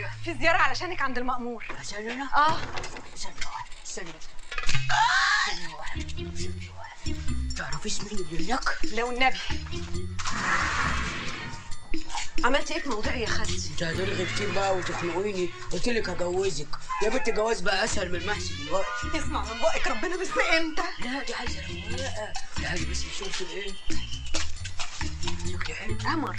جايه في زياره علشانك عند المأمور عشان انا اه استنى واحد استنى استنى واحد استنى واحد تعرفي اسمي اللي لك لو النبي عملت ايه في موضوعي يا خالتي انت هترغي كتير بقى وتخنقيني قلت لك هجوزك يا بنت الجواز بقى اسهل من المحسن دلوقتي اسمع من بقك ربنا بس امتى لا دي عايزه رواقه دي عايزه بس نشوف الايه شكلي حلو قمر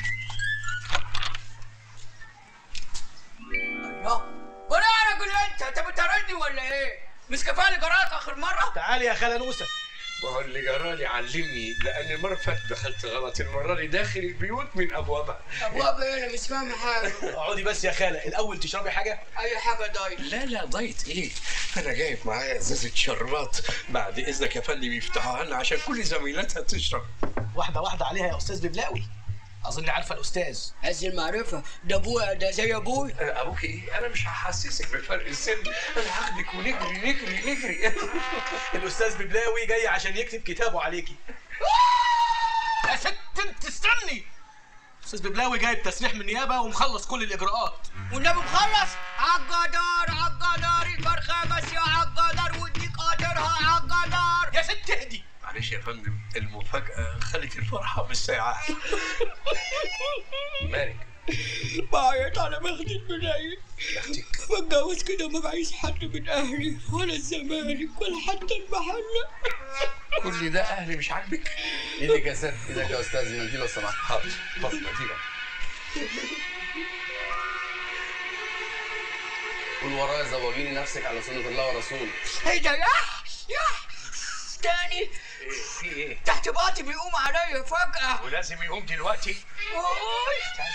الله ولا انا اقول انت انت بتطردني ولا ايه؟ مش كفايه جراك اخر مره؟ تعالي يا خاله نوسه ما هو اللي جرالي علمني لان المره اللي فاتت دخلت غلط المره دي داخل البيوت من ابوابها ابواب ايه انا مش فاهم حاجه اقعدي بس يا خاله الاول تشربي حاجه اي حاجه دايت لا لا ضيت ايه انا جايب معايا ازازه شربات بعد اذنك يا فندم يفتحوها لنا عشان كل زميلاتها تشرب واحده واحده عليها يا استاذ ببلاوي اظن عارفه الاستاذ عز المعرفه ده ابويا ده زي ابوي أنا ابوك ايه انا مش هحسسك بفرق السن انا هاخدك ونجري نجري نجري الاستاذ ببلاوي جاي عشان يكتب كتابه عليكي يا ست انت استني استاذ ببلاوي جايب تسريح من النيابه ومخلص كل الاجراءات والنبي مخلص عالجدار عالجدار الفرخه بس يا عالجدار وديك قادرها عالجدار يا ست اهدي معلش يا فندم المفاجاه خلت الفرحه بالساعات مالك بعيط على مخدي البناية بختك بتجوز كده ما بعيش حد من اهلي ولا الزمالك ولا حتى المحله كل ده اهلي مش عاجبك ايدك يا ست ايدك يا استاذ منتي لو سمحت حاضر اتفضل نتيجه قول ورايا زوجيني نفسك على سنه الله ورسوله ايه ده يا يا تاني في ايه تحت باطي بيقوم عليا فجأة ولازم يقوم دلوقتي أوي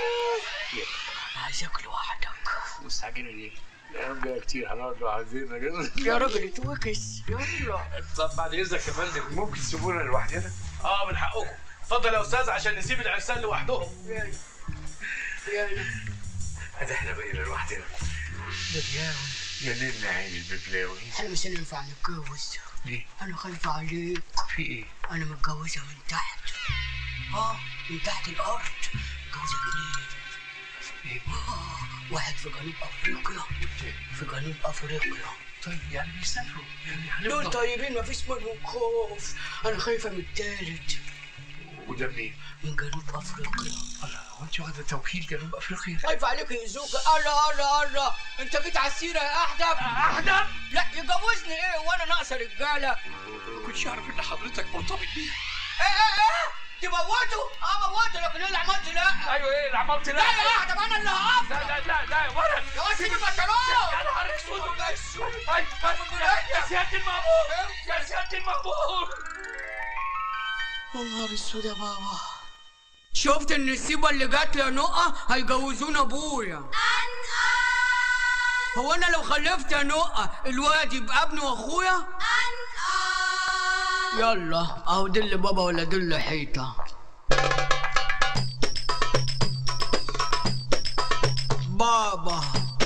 عايزك لوحدك مستعجلة ليه؟ الأيام جاية كتير هنقعد لوحدنا كده يا راجل اتوكس يلا طب بعد إذنك يا فندم ممكن تسيبونا لوحدنا؟ اه من حقكم اتفضل يا استاذ عشان نسيب العرسان لوحدهم يلا يلا هذا احنا بقينا لوحدنا يا ليل عين الببلاوي احنا مش هينفع نتجوز ليه؟ انا خايفة عليك في ايه؟ انا متجوزة من تحت اه من تحت الارض متجوزة اتنين ايه؟ آه، واحد في جنوب افريقيا في جنوب افريقيا طيب يعني بيسافروا يعني دول هنفضل طيبين مفيش منهم خوف انا خايفة من التالت وده منين؟ من جنوب افريقيا الله هو انت واخدة توكيل جنوب افريقيا؟ خايف عليك يزوك الله الله الله انت جيت على السيره يا احدب احدب لا يجوزني ايه وانا ناقصه رجاله ما كنتش اعرف ان حضرتك مرتبط بيه ايه ايه ايه تموته اه موته لكن ايه اللي عملت لا ايوه ايه اللي عملت لا يا احدب انا اللي هقف لا لا لا لا ولد يا سيدي البنطلون يا نهار اسود هاي هاي يا سيادة المأمور يا سيادة المأمور يا نهار اسود يا بابا شفت النسيبة اللي جات لي يا نقة هيجوزونا ابويا هو انا لو خلفت يا نقة الواد يبقى ابني واخويا يلا اهو دل بابا ولا دل حيطة بابا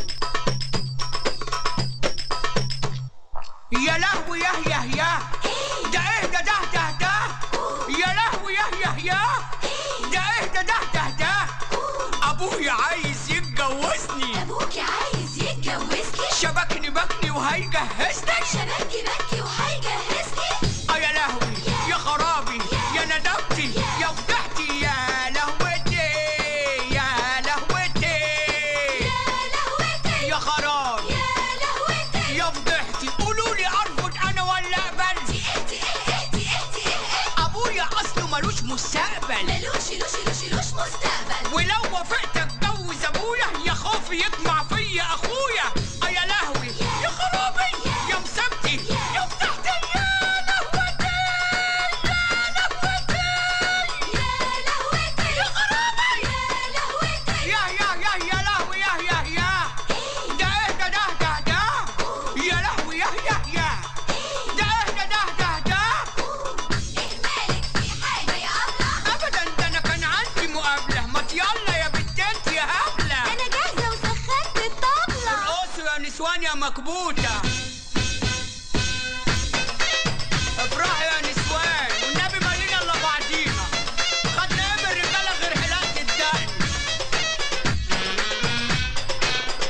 يا لهوي يا يا يا ده ايه ده ده ده ده يا لهوي يا يا يا ده ايه ده ده ده ده ابويا عايز يتجوزني ابوك عايز يتجوزكي شبكني بكني وهيجهزني شبكي بكي وهيجهزكي اه يا لهوي يا خرابي يا ندمتي يا فضحتي يا لهوتي يا لهوتي يا لهوتي يا خرابي يا لهوتي يا فضحتي قولوا لي ارفض انا ولا اقبل اهدي ايه اهدي اهدي ايه ابويا اصله ملوش مستقبل ملوش لوش لوش لوش مستقبل ولو وافقت اتجوز ابويا يا خوفي يطمع فيا اخويا اه يا لهوي يا خرابي يا مسبتي يا فتحتي يا لهوتي يا لهوتي يا لهوتي يا خرابي يا لهوتي يا يا يا يا لهوي يا يا يا ده ايه ده ده ده ده يا لهوي يا يا يا ده ايه ده ده ده ده ايه مالك في حاجه يا ابله ابدا ده انا كان عندي مقابله ما يلا يا بنت انت يا هبله انا جاهزه وسخنت الطبله ارقصوا يا نسوان يا مكبوته افرحوا يا نسوان والنبي مالينا الا بعضينا خدنا ايه من الرجاله غير حلاقه الدقن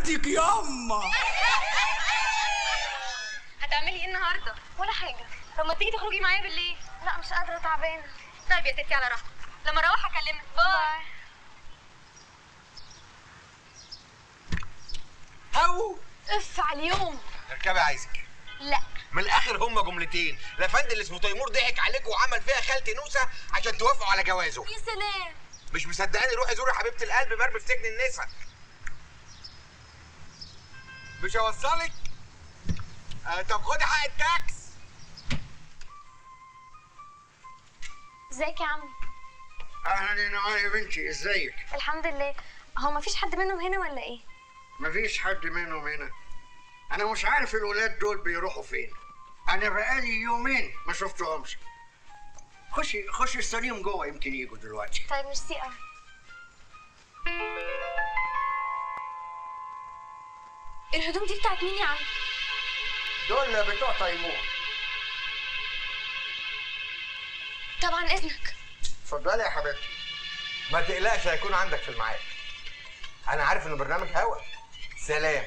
خالتك ياما هتعملي ايه النهارده؟ ولا حاجة طب ما تيجي تخرجي معايا بالليل لا مش قادرة تعبانة طيب يا ستي على راحتك لما اروح اكلمك باي او اف على اليوم اركبي عايزك لا من الاخر هما جملتين الافندي اللي اسمه تيمور ضحك عليك وعمل فيها خالتي نوسه عشان توافقوا على جوازه يا سلام مش مصدقاني روحي زوري حبيبه القلب مرمي في سجن النسا مش هوصلك آه طب خدي حق التاكس ازيك يا عمي اهلا يا نهار يا بنتي ازيك الحمد لله هو مفيش حد منهم هنا ولا ايه؟ مفيش حد منهم هنا انا مش عارف الولاد دول بيروحوا فين انا بقالي يومين ما شفتهمش خشي خشي استنيهم جوه يمكن يجوا دلوقتي طيب ميرسي قوي الهدوم دي بتاعت مين يا عم؟ دول بتوع تيمور طبعا اذنك اتفضلي يا حبيبتي ما تقلقش هيكون عندك في الميعاد انا عارف انه برنامج هوا سلام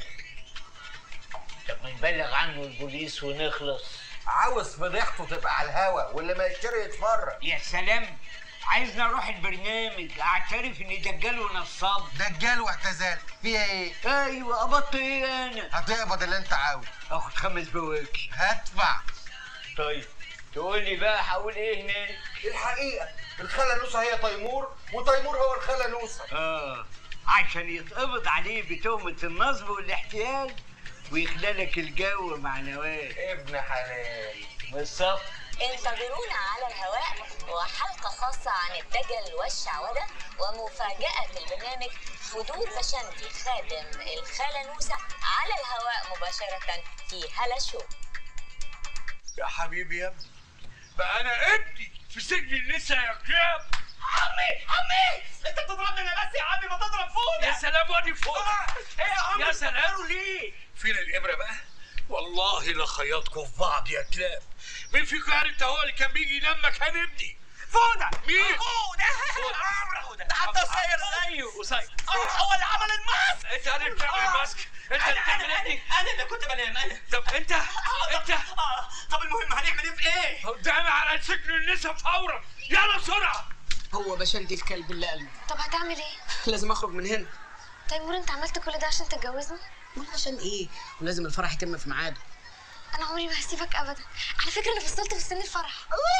طب ما نبلغ عنه البوليس ونخلص عاوز فضيحته تبقى على الهوا واللي ما يشتري يتفرج يا سلام عايزني اروح البرنامج اعترف اني دجال ونصاب دجال واعتزال فيها ايه ايوه قبضت ايه انا هتقبض اللي انت عاوز اخد خمس بواكي هدفع طيب تقول لي بقى هقول ايه هناك الحقيقه الخاله نوسه هي تيمور وتيمور هو الخاله نوسه اه عشان يتقبض عليه بتهمة النصب والاحتيال ويخلالك الجو مع نوال ابن حلال بالظبط انتظرونا على الهواء وحلقة خاصة عن الدجل والشعوذة ومفاجأة في البرنامج حضور بشنتي خادم الخالة نوسة على الهواء مباشرة في هلا شو يا حبيبي يا ابني بقى انا ابني في سجن النساء يا كلاب عمي عمي انت بتضربني انا بس يا عمي ما تضرب فوق يا سلام وادي فوق ايه يا عمي يا سلام. بتعملوا ليه فين الابره بقى والله لخيطكم في بعض يا كلاب مين فيكم عارف هو اللي كان بيجي ينام مكان ابني فوده مين فوده ده حتى صاير زيه وصاير هو اللي عمل الماسك انت اللي بتعمل الماسك انت اللي انا بتعمل انا ايه انا اللي كنت بنام انا طب انت انت آه، طب المهم هنعمل ايه في ايه؟ قدامي على سجن النساء فورا يلا بسرعه هو بشنتي الكلب اللي قلبي طب هتعمل ايه؟ لازم اخرج من هنا تيمور انت عملت كل ده عشان تتجوزني؟ امال عشان ايه ولازم الفرح يتم في ميعاده انا عمري ما هسيبك ابدا على فكره انا فصلت في سن الفرح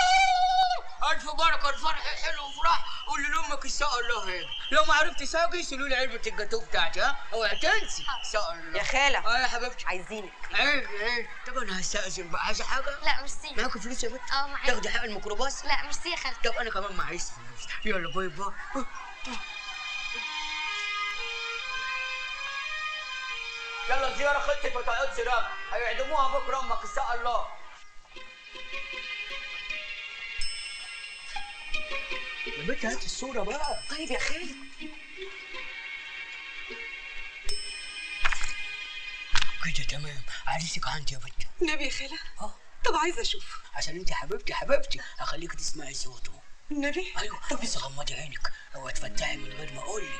الف بركه الفرح حلو وفرح قول لامك ان شاء الله هيك لو ما عرفت ساقي شيلوا لي علبه الجاتوه بتاعتي ها اوعي تنسي ان شاء الله يا خالة اه يا حبيبتي عايزينك عيب عيب طب انا هستأذن بقى عايزه حاجه لا ميرسي معاكي فلوس يا بنت اه معايا تاخدي حق الميكروباص لا ميرسي يا خالتي طب انا كمان معيش فلوس يلا باي باي يلا زيارة خلتك ما تقعدش راجع هيعدموها بكرة أمك إن شاء الله يا بنت هات الصورة بقى طيب يا خالة كده تمام عريسك عندي يا بنت نبي يا خالة اه طب عايزة اشوف عشان انت حبيبتي حبيبتي هخليك تسمعي صوته النبي ايوه طب بس غمضي عينك اوعي تفتحي من غير ما اقول لك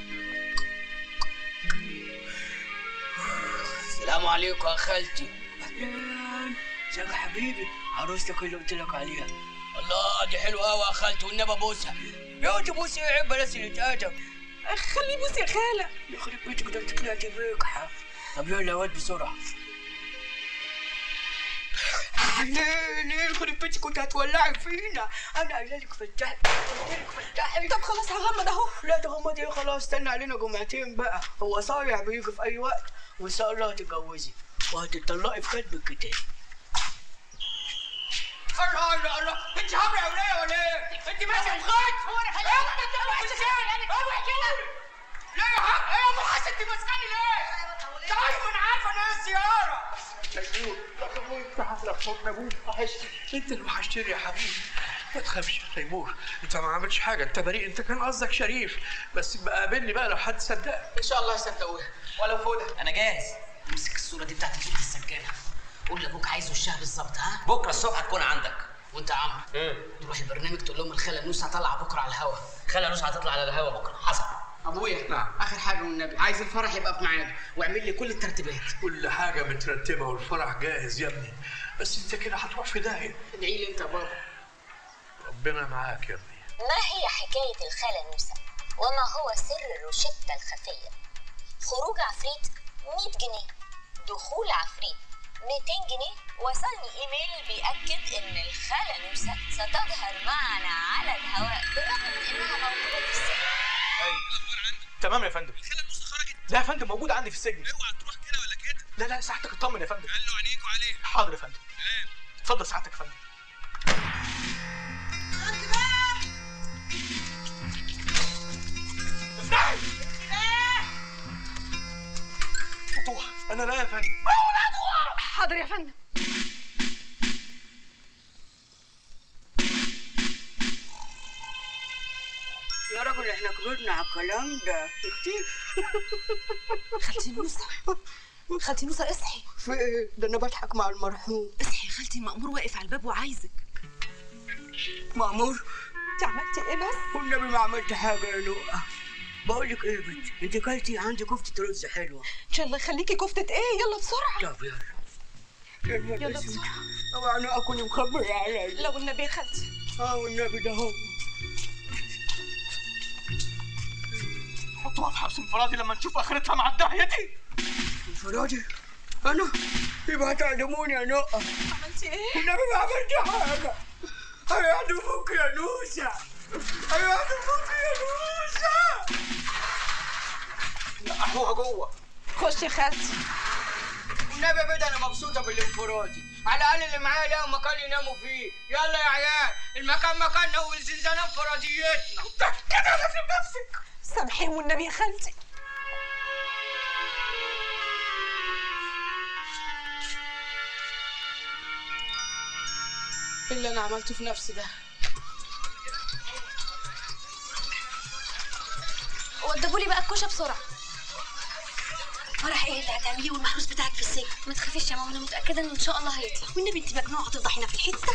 السلام عليكم يا خالتي اهلا ازيك يا حبيبي عروستك اللي قلت لك عليها الله دي حلوه قوي يا خالتي والنبي ابوسها يا دي بوسي ايه عيب بلاش نتقدم خليه يبوس يا خالة يخرب بيتك ده انت طلعتي بيكحة طب يلا يا واد بسرعة حنين يخرب بيتك كنت هتولعي فينا انا قايله لك فتحي قلت لك فتحي طب خلاص هغمض اهو لا تغمضي ايه خلاص استنى علينا جمعتين بقى هو صايع بيجي في اي وقت وان شاء الله هتتجوزي وهتطلقي في كتب الكتاب الله الله الله انت عامله يا وليه ولا ايه؟ انت ماشيه بخيط هو انا خليك اوعي كده لا يا حق ايه يا ابو حسن انت ماسكاني ليه؟ طيب انا عارفه ان هي الزياره انت اللي وحشتني يا حبيبي ما تخافش يا تيمور انت ما عملتش حاجه انت بريء انت كان قصدك شريف بس يبقى قابلني بقى لو حد صدقك ان شاء الله يصدقوها ولو فوده انا جاهز امسك الصوره دي بتاعت البنت السجانه قول لابوك عايزه وشها بالظبط ها بكره الصبح تكون عندك وانت يا عمرو تروح البرنامج تقول لهم الخاله نوسه طالعه بكره على الهوا خلي نوس هتطلع على الهوا بكره حصل ابويا نعم. اخر حاجه والنبي عايز الفرح يبقى في ميعاده واعمل لي كل الترتيبات كل حاجه مترتبه والفرح جاهز يا ابني بس انت كده هتروح في داهيه ادعي لي انت يا بابا ربنا معاك يا ابني ما هي حكاية الخالة نوسة؟ وما هو سر الروشتة الخفية؟ خروج عفريت 100 جنيه دخول عفريت 200 جنيه وصلني ايميل بيأكد ان الخالة نوسة ستظهر معنا على الهواء بالرغم من انها موجودة في السجن ايوه تمام يا فندم الخاله نوسه خرجت لا يا فندم موجوده عندي في السجن اوعى تروح كده ولا كده لا لا سعادتك اطمن يا فندم قال له عينيكوا عليه حاضر يا فندم اتفضل سعادتك يا فندم افتحي فتوح انا لا يا فندم حاضر يا فندم يا راجل احنا كبرنا على الكلام ده كتير خالتي نوسة خالتي نوسة اصحي في ايه ده انا بضحك مع المرحوم اصحي يا خالتي مأمور واقف على الباب وعايزك مأمور انت عملتي ايه بس؟ والنبي ما عملت حاجه يا نوقه بقول لك ايه يا بنت انت كلتي عندي كفته رز حلوه ان شاء الله يخليكي كفتة ايه يلا بسرعة طب يلا يلا يلا بسرعة طبعا انا اكون مخبر عليا لا والنبي يا خالتي اه والنبي ده هو حطوها في حبس انفرادي لما نشوف اخرتها مع الداهيه دي انفرادي انا يبقى تعدموني يا نقه عملتي ايه؟ والنبي ما عملت حاجه هيعدموك يا نوسه هيعدموك يا نوسه نقحوها جوه خش يا خالتي والنبي يا بيه انا مبسوطه بالانفرادي على الاقل اللي معايا لقوا مكان يناموا فيه يلا يا عيال المكان مكاننا والزنزانه انفراديتنا كده لازم نفسك سامحيني والنبي يا خالتي ايه اللي انا عملته في نفسي ده وضبوا لي بقى الكوشه بسرعه فرح ايه اللي هتعمليه والمحروس بتاعك في السجن ما تخافيش يا ماما انا متاكده ان ان شاء الله هيطلع والنبي انت مجنونه هتفضحينا في الحته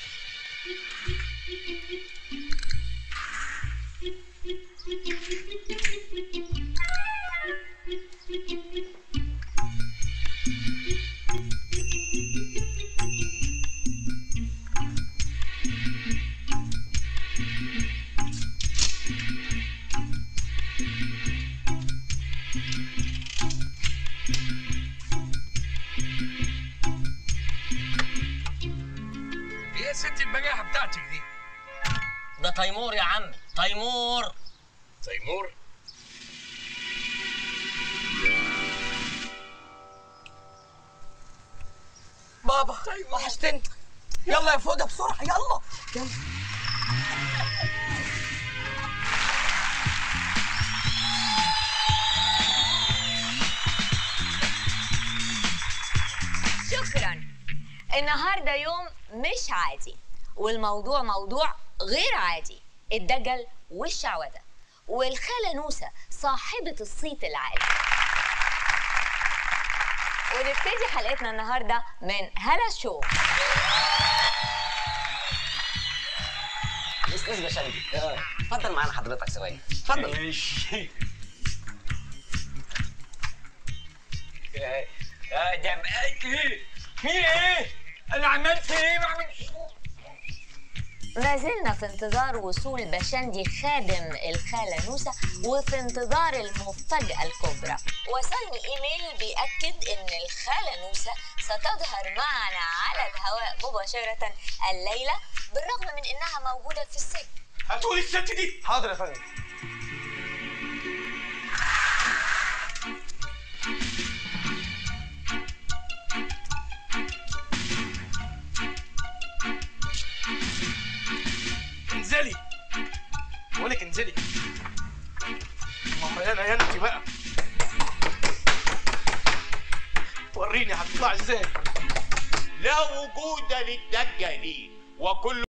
ايه يا ست البجاحه بتاعتك دي ده تيمور يا عم تيمور تيمور بابا وحشتني يلا يا فوده بسرعه يلا يلا شكرا النهارده يوم مش عادي والموضوع موضوع غير عادي الدجل والشعوذه والخاله نوسه صاحبه الصيت العالي ونبتدي حلقتنا النهارده من هلا شو استاذ بشندي آه، اتفضل معانا حضرتك ثواني اتفضل ماشي يا ده بقى ايه؟ في ايه؟ انا عملت ايه؟ ما عملتش ما زلنا في انتظار وصول بشندي خادم الخالة نوسة وفي انتظار المفاجأة الكبرى وصلني ايميل بيأكد ان الخالة نوسة ستظهر معنا على الهواء مباشرة الليلة بالرغم من انها موجودة في السجن هاتولي الست دي حاضر يا فندم انزلي بقولك انزلي ماما يانا يانا انت بقى وريني هتطلع ازاي لا وجود للدجالين وكل